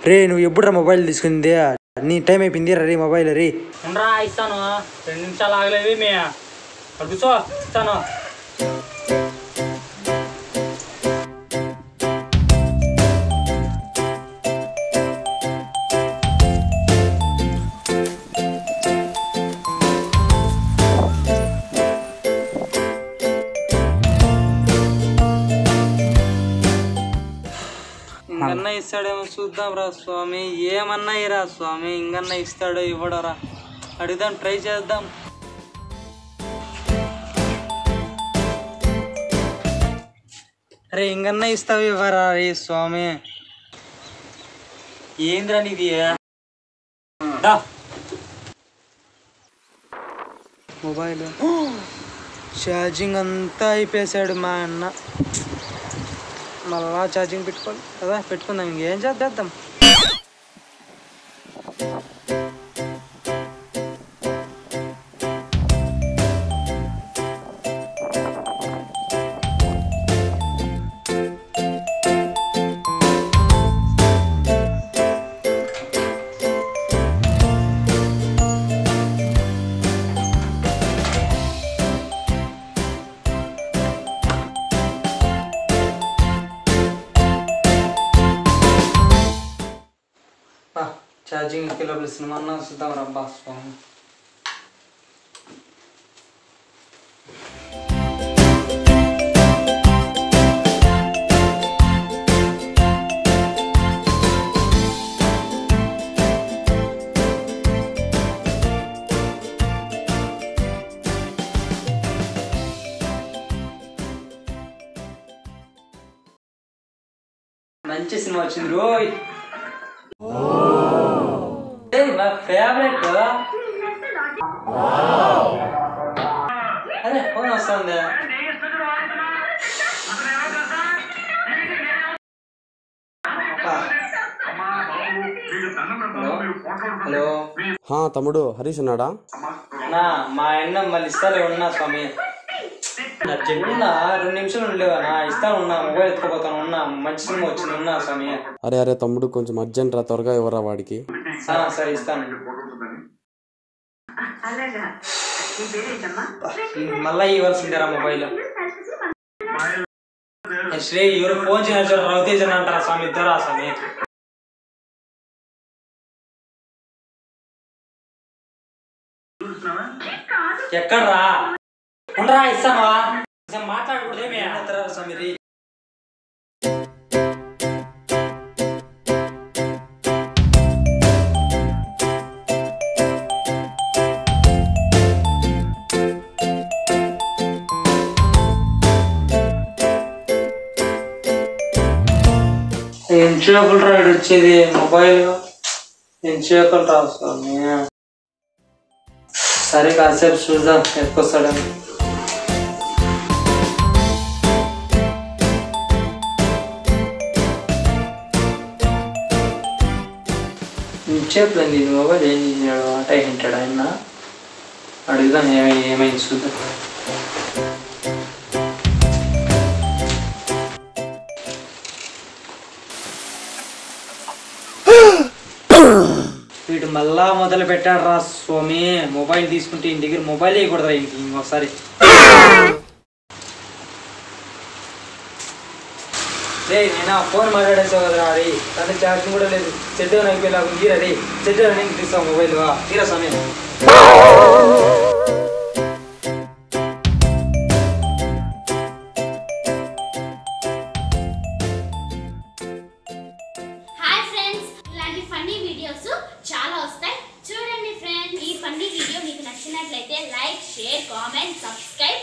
రే నువ్వు ఎప్పుడురా మొబైల్ తీసుకుంది నీ టైం అయిపోయింది రే మొబైల్ రే ఉండరా ఇస్తాను రెండు నిమిషాలు ఆగలేవి మే అడుగుచో ఇస్తాను ఇంకన్నా ఇస్తాడేమో చూద్దాం రా స్వామి ఏమన్నా ఇరా స్వామి ఇంకన్నా ఇస్తాడో ఇవ్వడో రా అడుగుదాం ట్రై చేద్దాం అరే ఇంకన్నా ఇస్తావు ఇవ్వరా రే స్వామి ఏంద్రా నీది దా. మొబైల్ ఛార్జింగ్ అంతా అయిపోయాడు మా అన్న మళ్ళా ఛార్జింగ్ పెట్టుకోవాలి కదా పెట్టుకుందాం ఇంకేం చేద్దాం ఛార్జింగ్ కిలోబుల్ సినిమా అన్న చూద్దాం రబ్బా స్వామి మంచి సినిమా వచ్చింది రోయ్ ఏయ్, మా ఫేవరెట్ అరే ఫోన్ వస్తుంది అబ్బా. హలో హలో హా తమ్ముడు హరీష్ ఉన్నాడా నా మా అన్న మళ్ళీ ఇస్తాలే ఉన్నా స్వామి ఉన్నా రెండు నిమిషాలు ఉండలేవా నా ఇస్తాను ఉన్నా మొబైల్ ఎత్తుకోపోతాను ఉన్నా మంచి సినిమా వచ్చింది ఉన్నా స్వామి అరే అరే తమ్ముడు కొంచెం అర్జెంట్ రా త్వరగా ఇవ్వరా వాడికి ఆ, సరే ఇస్తాను మళ్ళా ఇవ్వాల్సిందేరా మొబైల్ శ్రీ ఎవరు ఫోన్ చేసిన రవితేజ్ అని అంటారా స్వామి ఇద్దరా స్వామి ఎక్కడ్రా ఉండరా ఇస్తాను మాట్లాడకూడదు ఏమి స్వామి రీ ఏం చేయకుండా రా ఈడు వచ్చేది మొబైల్ ఏం చేయకుండా రా స్వామి సరే కాసేపు చూద్దాం ఎత్తుకొస్తాడని చెప్పలేదు ఇది మొబైల్ ఏం చేసినాడు అట ఏంటాడు ఆయన అడుగుదాం ఏమై ఏమైంది చూద్దాం వీడు మళ్ళా మొదలు పెట్టాడు రా స్వామి మొబైల్ తీసుకుంటే ఇంటి దగ్గర మొబైల్ వేయకూడదురా ఇంటికి ఇంకొకసారి రే నేను ఆ ఫోన్ మాట్లాడేసావు కదరా అది దాంట్లో ఛార్జింగ్ కూడా లేదు సెట్ అయిపోయేలాగా ఉంది రే సెట్ నేను తీస్తావు మొబైల్ తీరా సమయం హాయ్ ఫ్రెండ్స్ ఇలాంటి ఫన్నీ వీడియోస్ చాలా వస్తాయి చూడండి ఫ్రెండ్స్ ఈ ఫన్నీ వీడియో మీకు నచ్చినట్లయితే లైక్ షేర్ కామెంట్ సబ్స్క్రైబ్